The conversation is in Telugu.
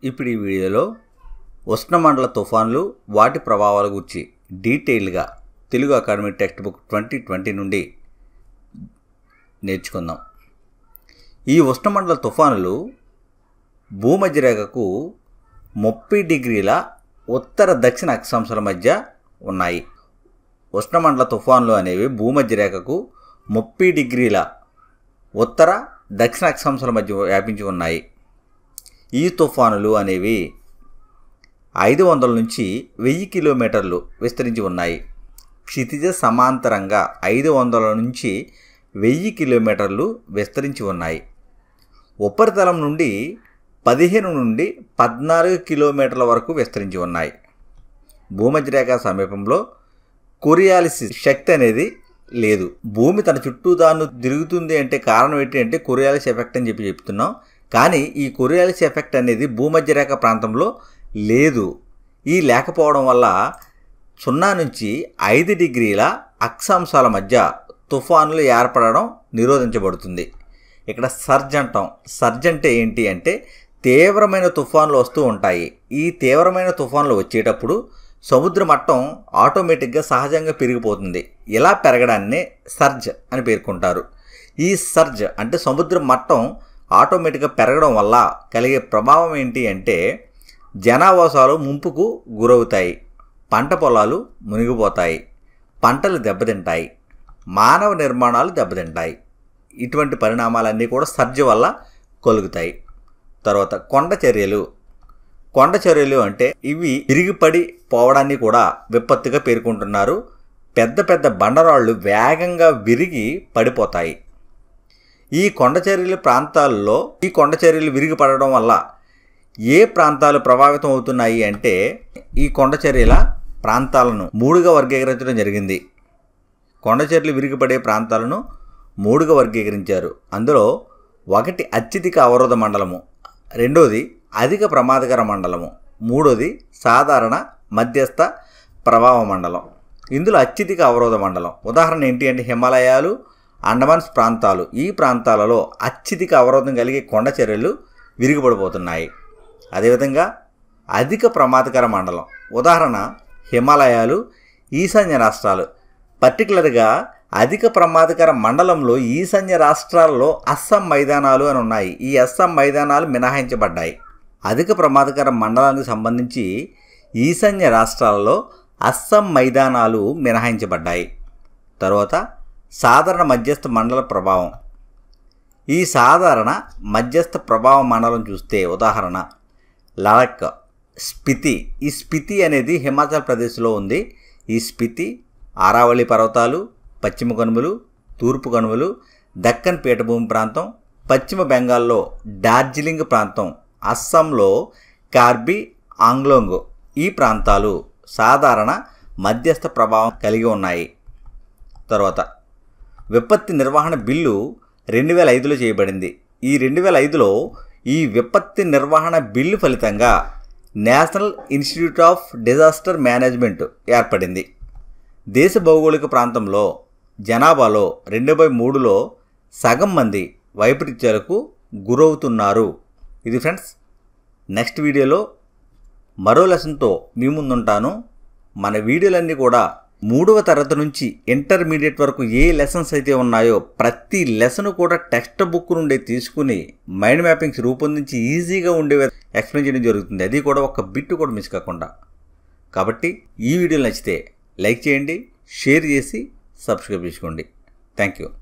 ఇప్పుడు ఈ వీడియోలో ఉష్ణమండల తుఫాన్లు వాటి ప్రభావాల గురించి డీటెయిల్గా Telugu academy textbook twenty twenty నుండి నేర్చుకుందాం ఈ ఉష్ణమండల తుఫానులు భూమధ్యరేఖకు ముప్పై డిగ్రీల ఉత్తర దక్షిణ అక్షాంశాల మధ్య ఉన్నాయి ఉష్ణమండల తుఫాన్లు అనేవి భూమధ్యరేఖకు ముప్పై డిగ్రీల ఉత్తర దక్షిణ అక్షాంశాల మధ్య వ్యాపించి ఉన్నాయి ఈ తుఫానులు అనేవి ఐదు వందల నుంచి వెయ్యి కిలోమీటర్లు విస్తరించి ఉన్నాయి క్షితిజ సమాంతరంగా ఐదు వందల నుంచి వెయ్యి కిలోమీటర్లు విస్తరించి ఉన్నాయి ఉపరితలం నుండి పదిహేను నుండి పద్నాలుగు కిలోమీటర్ల వరకు విస్తరించి ఉన్నాయి భూమధ్యరేఖ సమీపంలో కొరియాలిసిస్ శక్తి అనేది లేదు భూమి తన చుట్టూ తాను తిరుగుతుంది అంటే కారణం ఏంటి అంటే కొరియాలిస్ ఎఫెక్ట్ అని చెప్పి చెప్తున్నాం కానీ ఈ కొరియాలిస్ ఎఫెక్ట్ అనేది భూమధ్యరేఖ ప్రాంతంలో లేదు ఈ లేకపోవడం వల్ల సున్నా నుంచి ఐదు డిగ్రీల అక్షాంశాల మధ్య తుఫానులు ఏర్పడడం నిరోధించబడుతుంది ఇక్కడ సర్జ్ అంటాం సర్జ్ అంటే ఏంటి అంటే తీవ్రమైన తుఫాన్లు వస్తూ ఉంటాయి ఈ తీవ్రమైన తుఫాన్లు వచ్చేటప్పుడు సముద్ర మట్టం ఆటోమేటిక్గా సహజంగా పెరిగిపోతుంది ఇలా పెరగడాన్నే సర్జ్ అని పేర్కొంటారు ఈ సర్జ్ అంటే సముద్ర మట్టం ఆటోమేటిక్గా పెరగడం వల్ల కలిగే ప్రభావం ఏంటి అంటే జనావాసాలు ముంపుకు గురవుతాయి పంట పొలాలు మునిగిపోతాయి పంటలు దెబ్బతింటాయి మానవ నిర్మాణాలు దెబ్బతింటాయి ఇటువంటి పరిణామాలన్నీ కూడా సర్జ్ వల్ల కలుగుతాయి తర్వాత కొండ చర్యలు కొండ చర్యలు అంటే ఇవి విరిగిపడి పోవడాన్ని కూడా విపత్తుగా పేర్కొంటున్నారు పెద్ద పెద్ద బండరాళ్ళు వేగంగా విరిగి పడిపోతాయి ఈ కొండ చర్యల ప్రాంతాల్లో ఈ కొండ చర్యలు విరిగి పడడం వల్ల ఏ ప్రాంతాలు ప్రభావితం అవుతున్నాయి అంటే ఈ కొండ చర్యల ప్రాంతాలను మూడుగా వర్గీకరించడం జరిగింది కొండ చర్యలు విరిగిపడే ప్రాంతాలను మూడుగా వర్గీకరించారు అందులో ఒకటి అత్యధిక అవరోధ మండలము రెండోది అధిక ప్రమాదకర మండలము మూడోది సాధారణ మధ్యస్థ ప్రభావ మండలం ఇందులో అత్యధిక అవరోధ మండలం ఉదాహరణ ఏంటి అంటే హిమాలయాలు అండమాన్స్ ప్రాంతాలు ఈ ప్రాంతాలలో అత్యధిక అవరోధం కలిగే కొండ చర్యలు విరిగిపడిపోతున్నాయి అదేవిధంగా అధిక ప్రమాదకర మండలం ఉదాహరణ హిమాలయాలు ఈశాన్య రాష్ట్రాలు పర్టికులర్గా అధిక ప్రమాదకర మండలంలో ఈశాన్య రాష్ట్రాల్లో అస్సాం మైదానాలు అని ఉన్నాయి ఈ అస్సాం మైదానాలు మినహాయించబడ్డాయి అధిక ప్రమాదకర మండలానికి సంబంధించి ఈశాన్య రాష్ట్రాలలో అస్సాం మైదానాలు మినహాయించబడ్డాయి తర్వాత సాధారణ మధ్యస్థ మండల ప్రభావం ఈ సాధారణ మధ్యస్థ ప్రభావ మండలం చూస్తే ఉదాహరణ లడక్ స్పితి ఈ స్పితి అనేది హిమాచల్ ప్రదేశ్లో ఉంది ఈ స్పితి ఆరావళి పర్వతాలు పశ్చిమ కనుమలు తూర్పు కనుమలు దక్కన్ పీఠభూమి ప్రాంతం పశ్చిమ బెంగాల్లో డార్జిలింగ్ ప్రాంతం అస్సాంలో కార్బీ ఆంగ్లోంగ్ ఈ ప్రాంతాలు సాధారణ మధ్యస్థ ప్రభావం కలిగి ఉన్నాయి తర్వాత విపత్తి నిర్వహణ బిల్లు రెండు వేల ఐదులో చేయబడింది ఈ రెండు వేల ఐదులో ఈ విపత్తి నిర్వహణ బిల్లు ఫలితంగా National Institute of Disaster Management ఏర్పడింది దేశ భౌగోళిక ప్రాంతంలో జనాభాలో రెండు బై మూడులో సగం మంది వైపరీత్యాలకు గురవుతున్నారు ఇది ఫ్రెండ్స్ నెక్స్ట్ వీడియోలో మరో లెసన్తో మీ ముందుంటాను మన వీడియోలన్నీ కూడా మూడవ తరగతి నుంచి ఇంటర్మీడియట్ వరకు ఏ లెసన్స్ అయితే ఉన్నాయో ప్రతి లెసన్ కూడా టెక్స్ట్ బుక్ నుండి తీసుకుని మైండ్ మ్యాపింగ్స్ రూపొందించి ఈజీగా ఉండే ఎక్స్ప్లెయిన్ చేయడం జరుగుతుంది అది కూడా ఒక బిట్ కూడా మిస్ కాకుండా కాబట్టి ఈ వీడియో నచ్చితే లైక్ చేయండి షేర్ చేసి సబ్స్క్రైబ్ చేసుకోండి థ్యాంక్ యూ